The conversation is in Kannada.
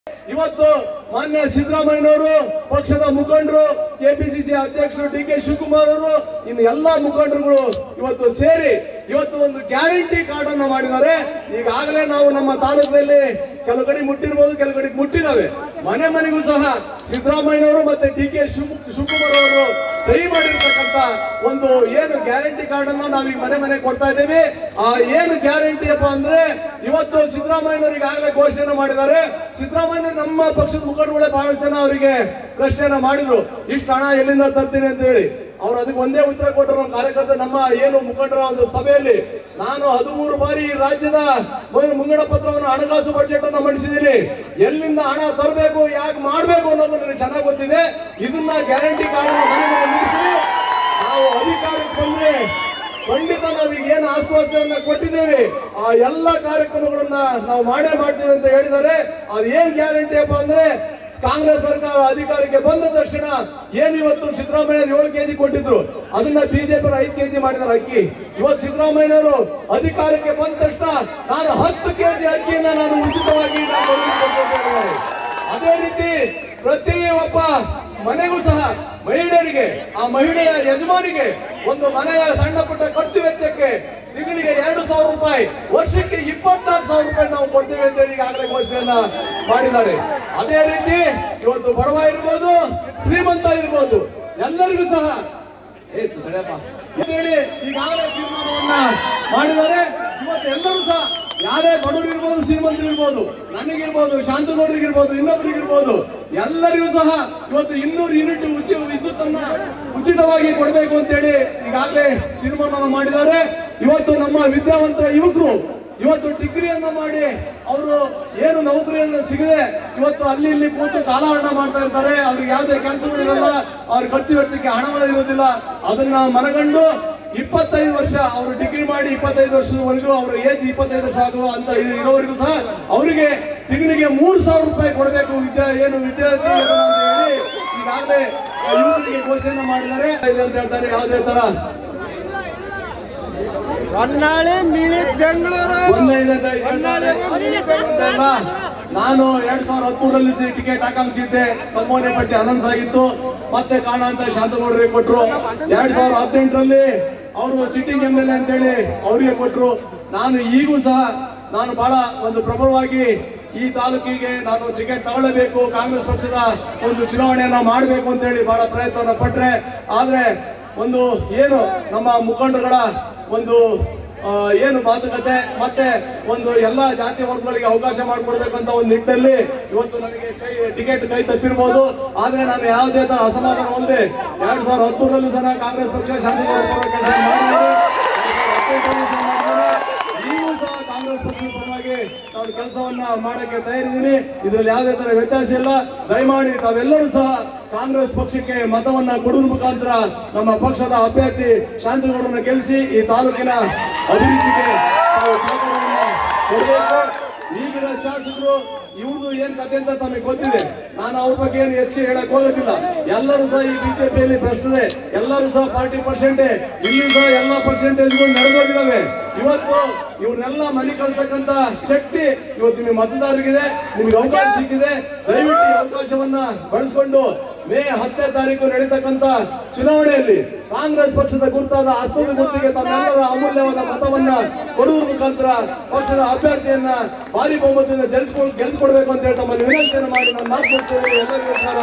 ಇವತ್ತು ಮಾನ್ಯ ಸಿದ್ದರಾಮಯ್ಯನವರು ಪಕ್ಷದ ಮುಖಂಡರು ಕೆಪಿಸಿಸಿ ಅಧ್ಯಕ್ಷರು ಡಿ ಕೆ ಶಿವಕುಮಾರ್ ಅವರು ಇನ್ನು ಎಲ್ಲಾ ಮುಖಂಡರುಗಳು ಇವತ್ತು ಸೇರಿ ಇವತ್ತು ಒಂದು ಗ್ಯಾರಂಟಿ ಕಾರ್ಡ್ ಅನ್ನು ಮಾಡಿದ್ದಾರೆ ಈಗಾಗಲೇ ನಾವು ನಮ್ಮ ತಾಲೂಕಿನಲ್ಲಿ ಕೆಲವು ಕಡೆ ಮುಟ್ಟಿರ್ಬೋದು ಕೆಲವು ಕಡೆ ಮುಟ್ಟಿದಾವೆ ಮನೆ ಮನೆಗೂ ಸಹ ಸಿದ್ದರಾಮಯ್ಯನವರು ಮತ್ತೆ ಡಿ ಕೆ ಶಿವಕುಮಾರ್ ಅವರು ಸಹಿ ಮಾಡಿರ್ತಕ್ಕಂತ ಒಂದು ಏನು ಗ್ಯಾರಂಟಿ ಕಾರ್ಡ್ ಅನ್ನ ನಾವೀಗ ಮನೆ ಮನೆ ಕೊಡ್ತಾ ಇದ್ದೇವೆ ಆ ಏನು ಗ್ಯಾರಂಟಿ ಅಪ್ಪ ಅಂದ್ರೆ ಇವತ್ತು ಸಿದ್ದರಾಮಯ್ಯನವರು ಈಗಾಗಲೇ ಘೋಷಣೆ ಮಾಡಿದ್ದಾರೆ ಸಿದ್ದರಾಮಯ್ಯ ನಮ್ಮ ಪಕ್ಷದ ಮುಖಂಡಗಳೇ ಬಹಳ ಜನ ಅವರಿಗೆ ಪ್ರಶ್ನೆಯನ್ನ ಮಾಡಿದ್ರು ಇಷ್ಟು ಹಣ ಎಲ್ಲಿಂದ ತರ್ತೀನಿ ಅಂತ ಹೇಳಿ ಅವ್ರು ಅದಕ್ಕೆ ಒಂದೇ ಉತ್ತರ ಕೊಟ್ಟರು ನಮ್ಮ ಕಾರ್ಯಕರ್ತ ನಮ್ಮ ಏನು ಮುಖಂಡರ ಒಂದು ಸಭೆಯಲ್ಲಿ ನಾನು ಹದಿಮೂರು ಬಾರಿ ಈ ರಾಜ್ಯದ ಮು- ಮುಂಗಡ ಪತ್ರವನ್ನು ಹಣಕಾಸು ಬಜೆಟ್ ಅನ್ನು ಮಂಡಿಸಿದ್ದೀನಿ ಎಲ್ಲಿಂದ ಹಣ ತರಬೇಕು ಯಾಕೆ ಮಾಡಬೇಕು ಅನ್ನೋದು ನನಗೆ ಚೆನ್ನಾಗಿ ಗೊತ್ತಿದೆ ಇದನ್ನ ಗ್ಯಾರಂಟಿ ಕಾರ್ಡ್ ಮನೆ ಮನೆ ಮುಗಿಸಿ ನಾವು ಅಧಿಕಾರಕ್ಕೆ ಬಂದ್ರೆ ಖಂಡಿತ ನಾವೀಗ ಏನು ಆಶ್ವಾಸನೆಯನ್ನ ಕೊಟ್ಟಿದ್ದೇವೆ ಆ ಎಲ್ಲ ಕಾರ್ಯಕ್ರಮಗಳನ್ನ ನಾವು ಮಾಡೇ ಮಾಡ್ತೀವಿ ಅಂತ ಹೇಳಿದ್ದಾರೆ ಅದು ಏನ್ ಗ್ಯಾರಂಟಿ ಅಪ್ಪ ಅಂದ್ರೆ ಕಾಂಗ್ರೆಸ್ ಸರ್ಕಾರ ಅಧಿಕಾರಕ್ಕೆ ಬಂದ ತಕ್ಷಣ ಏನ್ ಇವತ್ತು ಸಿದ್ದರಾಮಯ್ಯ ಏಳು ಕೆಜಿ ಕೊಟ್ಟಿದ್ರು ಅದನ್ನ ಬಿಜೆಪಿ ಐದು ಕೆಜಿ ಮಾಡಿದಾರೆ ಅಕ್ಕಿ ಇವತ್ತು ಸಿದ್ದರಾಮಯ್ಯನವರು ಅಧಿಕಾರಕ್ಕೆ ಬಂದ ತಕ್ಷಣ ನಾನು ಹತ್ತು ಕೆಜಿ ಅಕ್ಕಿಯನ್ನ ನಾನು ಉಚಿತವಾಗಿ ನಾನು ಬಡವರಿಗೆ ಕೊಡ್ತೀನಿ ಅಂತ ಹೇಳಿದ್ದಾರೆ. ಅದೇ ರೀತಿ ಪ್ರತಿ ಒಬ್ಬ ಮನೆಗೂ ಸಹ ಮಹಿಳೆಯರಿಗೆ ಆ ಮಹಿಳೆಯ ಯಜಮಾನಿಗೆ ಒಂದು ಮನೆಯ ಸಣ್ಣ ಪುಟ್ಟ ಖರ್ಚು ವೆಚ್ಚಕ್ಕೆ ತಿಂಗಳಿಗೆ ಎರಡು ಸಾವಿರ ರೂಪಾಯಿ ವರ್ಷಕ್ಕೆ ಇಪ್ಪತ್ನಾಲ್ಕು ಸಾವಿರ ರೂಪಾಯಿ ನಾವು ಕೊಡ್ತೇವೆ ಅಂತ ಹೇಳಿ ಈಗಾಗಲೇ ಘೋಷಣೆಯನ್ನ ಮಾಡಿದ್ದಾರೆ ಅದೇ ರೀತಿ ಇವತ್ತು ಬಡವ ಇರ್ಬೋದು ಶ್ರೀಮಂತ ಇರ್ಬೋದು ಎಲ್ಲರಿಗೂ ಸಹ ಏ ತಡೆಯಪ್ಪ ಅಂತ ಹೇಳಿ ಈಗಾಗಲೇ ತೀರ್ಮಾನವನ್ನ ಮಾಡಿದ್ದಾರೆ ಇವತ್ತು ಎಲ್ಲರೂ ಸಹ ಯಾರೇ ಬಡವರು ಇರ್ಬೋದು ಶ್ರೀಮಂತರು ಇರ್ಬೋದು ನನಗಿರ್ಬೋದು ಶಾಂತಗೌಡರಿಗಿರ್ಬೋದು ಇನ್ನೊಬ್ಬರಿಗಿರ್ಬೋದು ಎಲ್ಲರಿಗೂ ಸಹ ಇವತ್ತು ಇನ್ನೂರು ಯೂನಿಟ್ ಉಚಿ ವಿದ್ಯುತ್ ಅನ್ನ ಉಚಿತವಾಗಿ ಕೊಡಬೇಕು ಅಂತೇಳಿ ಈಗಾಗಲೇ ತೀರ್ಮಾನವನ್ನು ಮಾಡಿದ್ದಾರೆ ಇವತ್ತು ನಮ್ಮ ವಿದ್ಯಾವಂತರ ಯುವಕರು ಇವತ್ತು ಡಿಗ್ರಿಯನ್ನ ಮಾಡಿ ಅವರು ಏನು ನೌಕರಿಯನ್ನು ಸಿಗದೆ ಇವತ್ತು ಅಲ್ಲಿ ಇಲ್ಲಿ ಕೂತು ಕಾಲಹರಣ ಮಾಡ್ತಾ ಇರ್ತಾರೆ ಅವ್ರಿಗೆ ಯಾವುದೇ ಕೆಲಸಗಳಿರಲ್ಲ ಅವ್ರ ಖರ್ಚು ವೆಚ್ಚಕ್ಕೆ ಹಣವೇ ಇರೋದಿಲ್ಲ ಅದನ್ನ ಮನಗಂಡು ಇಪ್ಪತ್ತೈದು ವರ್ಷ ಅವರು ಡಿಗ್ರಿ ಮಾಡಿ ಇಪ್ಪತ್ತೈದು ವರ್ಷದವರೆಗೂ ಅವರ ಏಜ್ ಇಪ್ಪತ್ತೈದು ವರ್ಷ ಆಗುವ ಅಂತ ಇ- ಇರೋವರೆಗೂ ಸಹ ಅವರಿಗೆ ತಿಂಗಳಿಗೆ ಮೂರು ಸಾವಿರ ರೂಪಾಯಿ ಕೊಡಬೇಕು ವಿದ್ಯಾ ಏನು ವಿದ್ಯಾರ್ಥಿ ಏನು ಅಂತ ಹೇಳಿ ಈಗಾಗಲೇ ಯುವಕರಿಗೆ ಘೋಷಣೆ ಮಾಡಿದ್ದಾರೆ ಇದೆ ಅಂತ ಹೇಳ್ತಾರೆ ಯಾವುದೇ ತರ ಹೊನ್ನಾಳಿ ಮಿಳಿ ಬೆಂಗಳೂರು ಒಂದೈದು ಅಂತ ಹೇಳ್ತಾರೆ. ಅಲ್ಲ, ನಾನು ಎರಡ್ ಸಾವಿರದ ಹದಿಮೂರರಲ್ಲಿ ಸಿ ಟಿಕೆಟ್ ಆಕಾಂಕ್ಷಿದ್ದೆ ಸಂಭಾವನೆ ಪಟ್ಟಿ ಅನೌನ್ಸ್ ಆಗಿತ್ತು ಮತ್ತೆ ಕಾಣ ಅಂತ ಶಾಂತಗೌಡರಿಗೆ ಕೊಟ್ರು ಎರಡ್ ಸಾವಿರದ ಹದಿನೆಂಟರಲ್ಲಿ ಅವರು ಸಿಟ್ಟಿಂಗ್ ಎಂ ಎಲ್ ಎ ಅಂತೇಳಿ ಅವರಿಗೆ ಕೊಟ್ರು ನಾನು ಈಗೂ ಸಹ ನಾನು ಬಹಳ ಒಂದು ಪ್ರಬಲವಾಗಿ ಈ ತಾಲೂಕಿಗೆ ನಾನು ಟಿಕೆಟ್ ತಗೊಳ್ಳಬೇಕು ಕಾಂಗ್ರೆಸ್ ಪಕ್ಷದ ಒಂದು ಚುನಾವಣೆಯನ್ನ ಮಾಡಬೇಕು ಅಂತೇಳಿ ಬಹಳ ಪ್ರಯತ್ನವನ್ನ ಪಟ್ರೆ ಆದ್ರೆ ಒಂದು ಏನು ನಮ್ಮ ಮುಖಂಡರುಗಳ ಒಂದು ಆ, ಏನು ಮಾತುಕತೆ ಮತ್ತೆ ಒಂದು ಎಲ್ಲಾ ಜಾತಿ ವರ್ಗಗಳಿಗೆ ಅವಕಾಶ ಮಾಡಿಕೊಡ್ಬೇಕಂತ ಒಂದು ನಿಟ್ಟಿನಲ್ಲಿ ಇವತ್ತು ನನಗೆ ಕೈ ಟಿಕೆಟ್ ಕೈ ತಪ್ಪಿರ್ಬೋದು ಆದ್ರೆ ನಾನು ಯಾವುದೇ ತರ ಅಸಮಾಧಾನ ಹೊಂದೆ ಎರಡ್ ಸಾವಿರದ ಹದಿಮೂರಲ್ಲೂ ಸಹ ಕಾಂಗ್ರೆಸ್ ಪಕ್ಷ ಶಾಂತಿ ಕೆಲಸ ಈಗೂ ಸಹ ಕಾಂಗ್ರೆಸ್ ಪಕ್ಷದ ಪರವಾಗಿ ನಾನು ಕೆಲಸವನ್ನ ಮಾಡಕ್ಕೆ ತಯಾರಿದ್ದೀನಿ ಇದರಲ್ಲಿ ಯಾವುದೇ ತರ ವ್ಯತ್ಯಾಸ ಇಲ್ಲ ದಯಮಾಡಿ ತಾವೆಲ್ಲರೂ ಸಹ ಕಾಂಗ್ರೆಸ್ ಪಕ್ಷಕ್ಕೆ ಮತವನ್ನ ಕೊಡುವ ಮುಖಾಂತರ ನಮ್ಮ ಪಕ್ಷದ ಅಭ್ಯರ್ಥಿ ಶಾಂತಿಗೌಡರನ್ನ ಗೆಲ್ಲಿಸಿ ಈ ತಾಲೂಕಿನ ಅಭಿವೃದ್ಧಿಗೆ ತಾವು ಸಹಕಾರವನ್ನ ಕೊಡಬೇಕು ಈಗಿನ ಶಾಸಕರು ಇವ್ರದ್ದು ಏನ್ ಕತೆ ಅಂತ ತಮಗೆ ಗೊತ್ತಿದೆ ನಾನು ಅವ್ರ ಬಗ್ಗೆ ಏನು ಎಸ್ಕೆ ಹೇಳಕ್ ಹೋಗೋದಿಲ್ಲ ಎಲ್ಲರೂ ಸಹ ಈ ಬಿಜೆಪಿಯಲ್ಲಿ ಭ್ರಷ್ಟದೆ ಎಲ್ಲರೂ ಸಹ ಪಾರ್ಟಿ ಪರ್ಸೆಂಟೇ ಇಲ್ಲಿ ಸಹ ಎಲ್ಲ ಪರ್ಸೆಂಟೇಜ್ಗಳು ನಡೆದೋಗಿದಾವೆ ಇವತ್ತು ಇವ್ರನ್ನೆಲ್ಲ ಮನೆ ಕಳಿಸ್ತಕ್ಕಂತ ಶಕ್ತಿ ಇವತ್ತು ನಿಮಗೆ ಮತದಾರರಿಗಿದೆ ನಿಮಗೆ ಅವಕಾಶ ಸಿಕ್ಕಿದೆ ದಯವಿಟ್ಟು ಈ ಅವಕಾಶವನ್ನ ಬಳಸ್ಕೊಂಡು ಮೇ ಹತ್ತನೇ ತಾರೀಕು ನಡೀತಕ್ಕಂತ ಚುನಾವಣೆಯಲ್ಲಿ ಕಾಂಗ್ರೆಸ್ ಪಕ್ಷದ ಗುರುತಾದ ಹಸ್ತದ ಗುರುತಿಗೆ ತಮ್ಮೆಲ್ಲರ ಅಮೂಲ್ಯವಾದ ಮತವನ್ನ ಕೊಡುವ ಮುಖಾಂತರ ಪಕ್ಷದ ಅಭ್ಯರ್ಥಿಯನ್ನ ಭಾರಿ ಬಹುಮತದಿಂದ ಗೆಲ್ಸ್ಕೊಳ್ ಗೆಲ್ಸ್ಕೊಡ್ಬೇಕು ಅಂತ ಹೇಳಿ ತಮ್ಮಲ್ಲಿ ವಿನಂತಿಯನ್ನು ಮಾಡಿ ನಾನು ಮಾತು ಮುಗಿಸ್ತೇನೆ. ಎಲ್ಲರಿಗೂ ನಮಸ್ಕಾರ